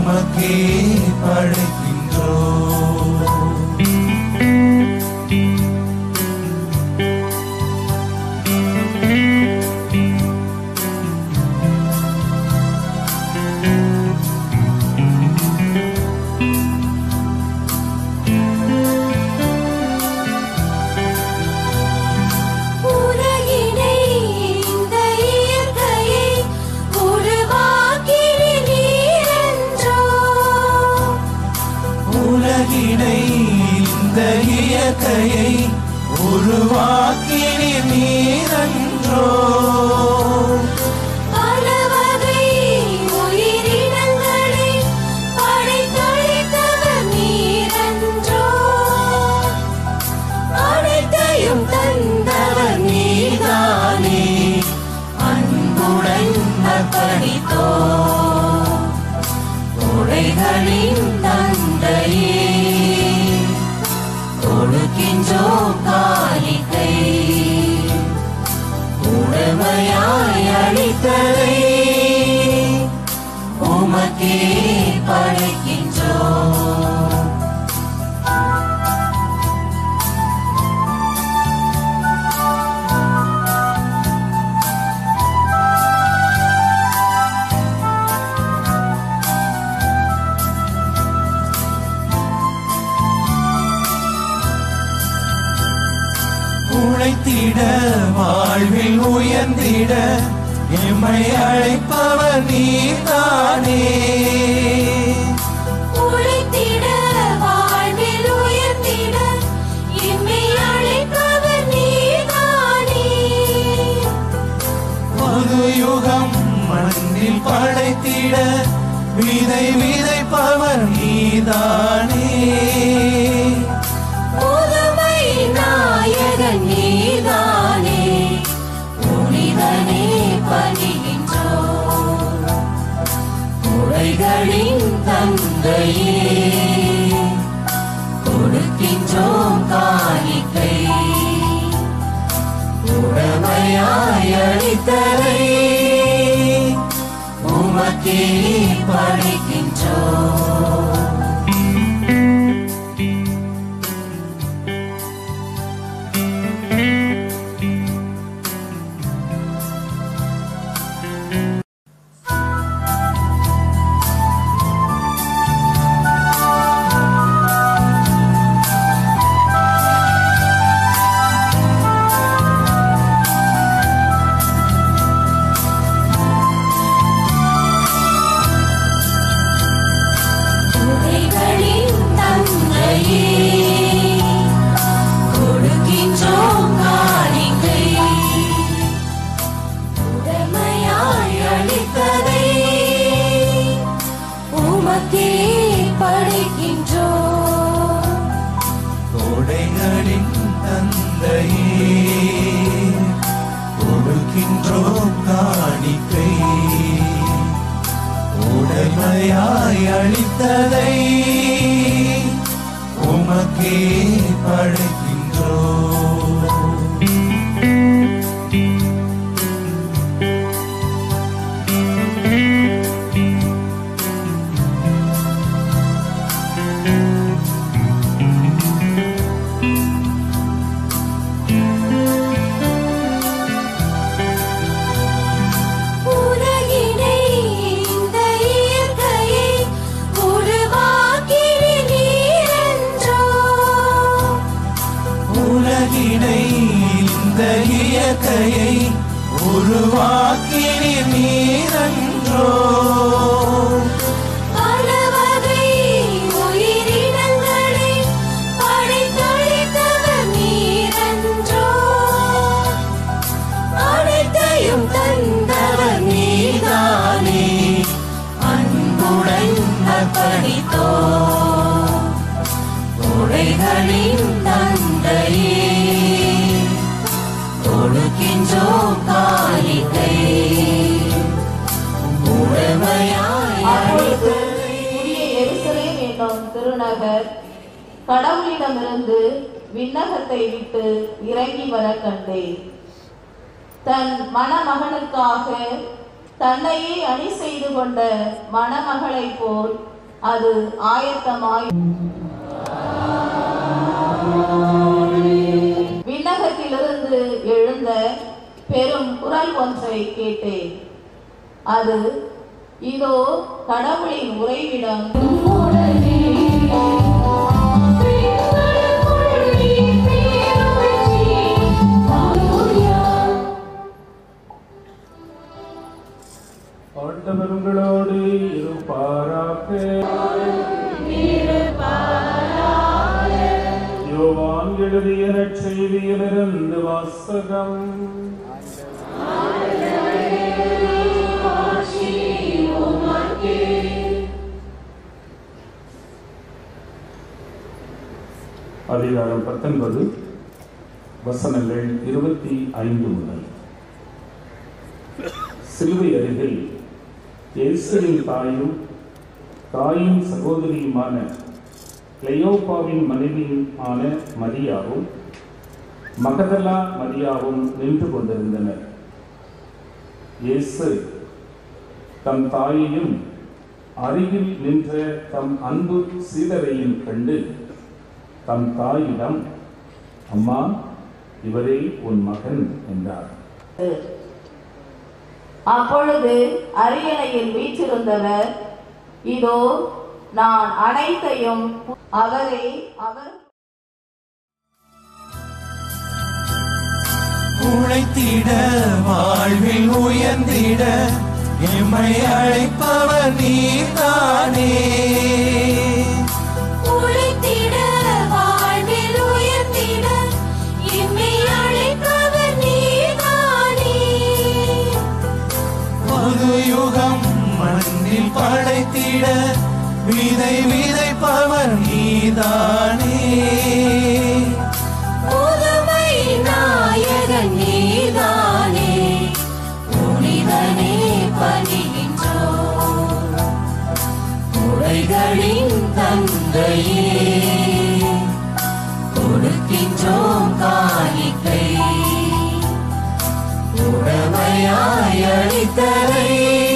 உமக்கே படைக்கின்றோ உலகினை இந்த இயற்கையை உருவாக்கின நீரன்றோ உலகினை இந்த இயற்கையை உருவாக்கினி நீரன்றோ பல வகை உயிரினங்களை படைத்தளித்தவர் நீரன்றோ அனைத்தையும் தந்தவர் நீதானே அன்புடன் அர்ப்பணித்தோ உடைகளின் தந்தையே கொடுக்கின்றோம் காணிக்கை உடமையாய் அளித்ததை உமக்கே படைக்கின்றோம் உழைத்திட வாழ்வில் உயர்ந்திட எம்மை அழைப்பவர் நீதானே உழைத்திட வாழ்வில் உயர்த்திட எம்மை அழைப்பவர் நீதானே புது யுகம் மண்ணில் படைத்திட விதை விதைப்பவர் நீதானே புதுமை நாயகன் நீதானே புனிதனே பணிகின்றோம் உடைகளின் தந்தையே கொடுக்கின்றோம் காணிக்கை உடமையாய் அளித்ததை உமக்கே படைக்கின்றோம் உடைகளின் தந்தையே கொடுக்கின்றோம் காணிக்கை உடமையாய் அளித்ததை உமக்கே படைக்கின்றோம் கோடைகளின் தந்தையே கொடுக்கின்றோம் காணிக்கை உடைமையாய் அளித்ததை உமக்கே படைக்கின்றோம் உலகினை இந்த இயற்கையை உருவாக்கின நீரன்றோ உலகினை இந்த இயற்கையை உருவாக்கினி நீரன்றோ பல வகை உயிரினங்களை படைத்தளித்தவர் நீரன்றோ அனைத்தையும் தந்தவர் நீதானே அன்புடன் அர்ப்பணித்தோ உடைகளின் தந்தையே கொடுக்கின்றோம் காணிக்கை உடமையாய் அப்பொழுது புதிய எருசலேம் என்னும் திருநகர் கடவுளிடமிருந்து விண்ணகத்தை விட்டு இறங்கி வர கண்டேன் தன் மணமகனுக்காக தன்னையே அணி செய்து கொண்ட மணமகளைப் போல் அது ஆயத்தமாய் விண்ணகத்திலிருந்து எழுந்த பெரும் குரல் ஒன்றை கேட்டேன் அது இதோ கடவுளின் உறைவிடம் ஆண்டவர் உங்களோடு இருப்பாராக யோவான் எழுதிய நற்செய்தியிலிருந்து வாசகம் அதிகாரம் பத்தொன்பது வசனங்கள் இருபத்தி ஐந்து முதல் சிலுவை அருகில் இயேசுவின் தாயும் தாயும் சகோதரியுமான கிளையோப்பாவின் மனைவியுமான மரியாவும் மகதலா மரியாவும் நின்று கொண்டிருந்தனர் இயேசு தம் தாயையும் அருகில் நின்ற தம் அன்பு சீடரையும் கண்டு தம் தாயிடம் அம்மா இவரே உன் மகன் என்றார் அப்பொழுது அரியணையில் வீற்றிருந்தவர் இதோ நான் அனைத்தையும் அவரே அவர் உழைத்திட வாழ்வில் உயர்ந்திட எம்மை அழைப்பவர் நீதானே உழைத்திட வாழ்வில் உயர்த்திட எம்மை அழைப்பவர் நீதானே புது யுகம் மண்ணில் படைத்திட விதை விதைப்பவர் நீதானே புதுமை நாயகன் நீதானே புனிதனே பணிகின்றோம் உடைகளின் தந்தையே கொடுக்கின்றோம் காணிக்கை உடமையாய் அளித்ததை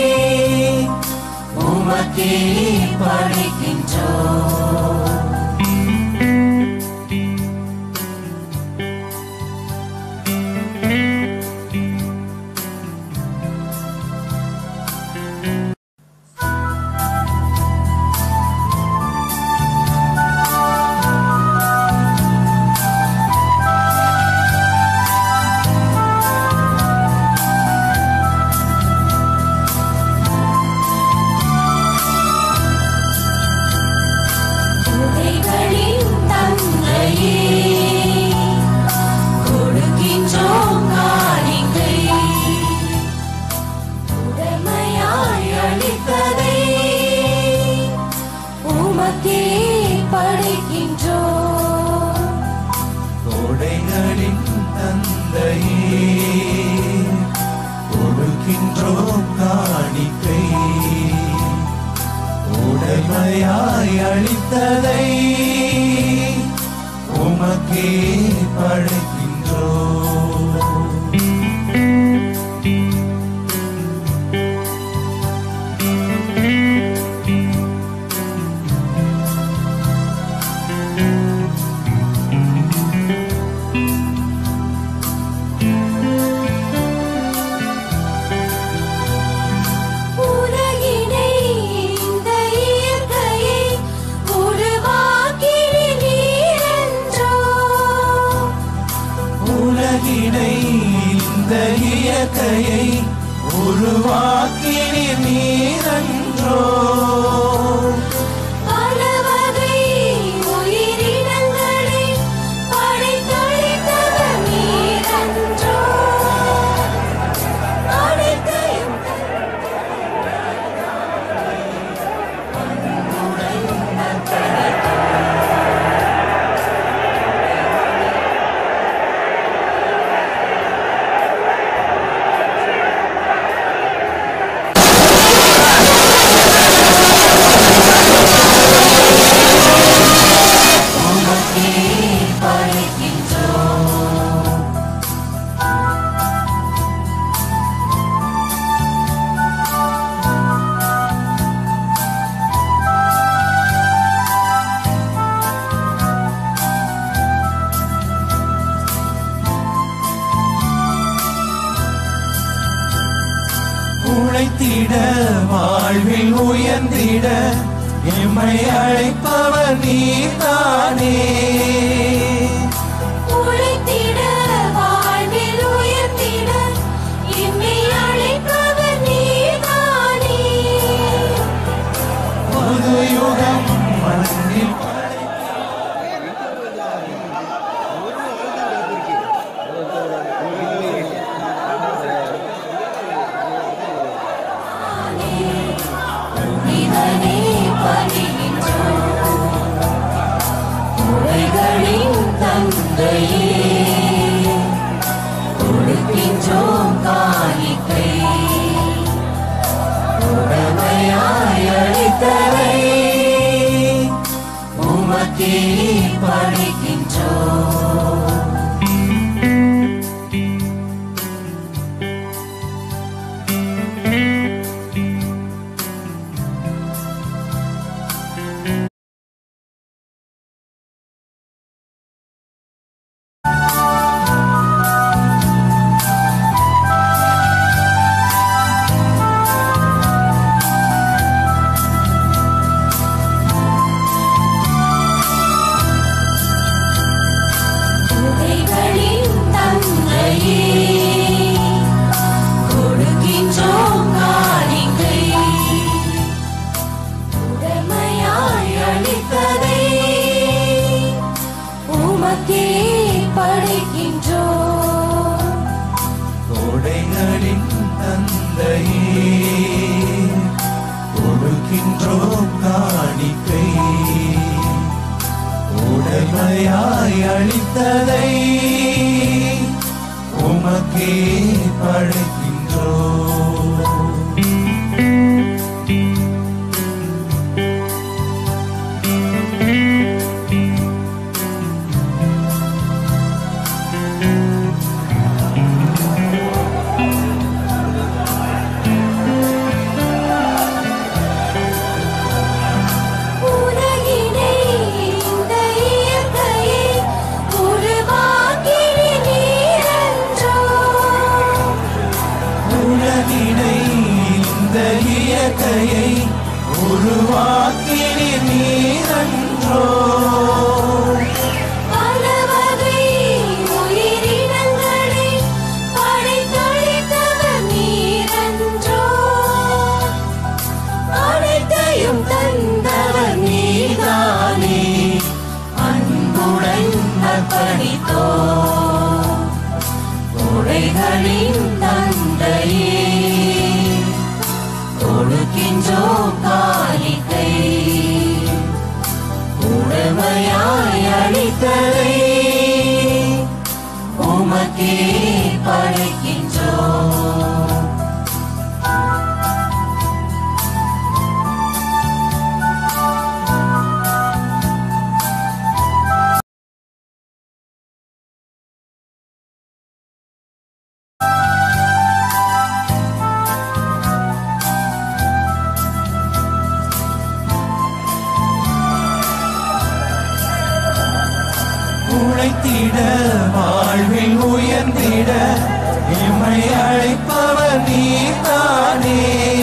உமக்கே படைக்கின்றோம் உடைகளின் தந்தையே கொடுக்கின்றோம் காணிக்கை உடமையாய் அளித்ததை உமக்கே படைக்கின்றோம் கோடைகளின் தந்தையே கொடுக்கின்றோம் காணிக்கை உடைமையாய் அளித்ததை உமக்கே படைக்கின்றோம் உலகினை இந்த இயற்கையை உருவாக்கினீர் நீரென்றோ உயர்ந்திட எம்மை அழைப்பவர் நீதானே உழைத்திட வாழ்வில் உயர்த்திட எம்மை அழைப்பவர் நீதானே புது யுகம் மண்ணில் இதனே பணிகின்றோம் உரைகளின் தந்தையே கொடுக்கின்றோம் காணிக்கை உடமையாய் அளித்தவை உமக்கே பணிக்கின்றோம் உதைகளின் தந்தையே கொடுக்கின்றோம் காணிக்கை உடமையாய் அளித்ததை உமக்கே படைக்கின்றோம் கோடைகளின் தந்தையே கொடுக்கின்றோம் காணிக்கை உடைமையாய் அளித்ததை உமக்கே படைக்கின்றோம் உலகினை இந்த இயற்கையை உருவாக்கின நீரன்றோ உலகினை இந்த இயற்கையை உருவாக்கினி நீரன்றோ பல வகை உயிரினங்களை படைத்தளித்தவர் நீரன்றோ அனைத்தையும் தந்தவர் நீதானே அன்புடன் அர்ப்பணித்தோ உடைகளின் தந்தையே கொடுக்கின்றோம் காணிக்கை உடமையாய் அளித்ததை உமக்கே படைக்கின்றோம் உழைத்திட வாழ்வில் உயர்ந்திட எம்மை அழைப்பவர் நீதானே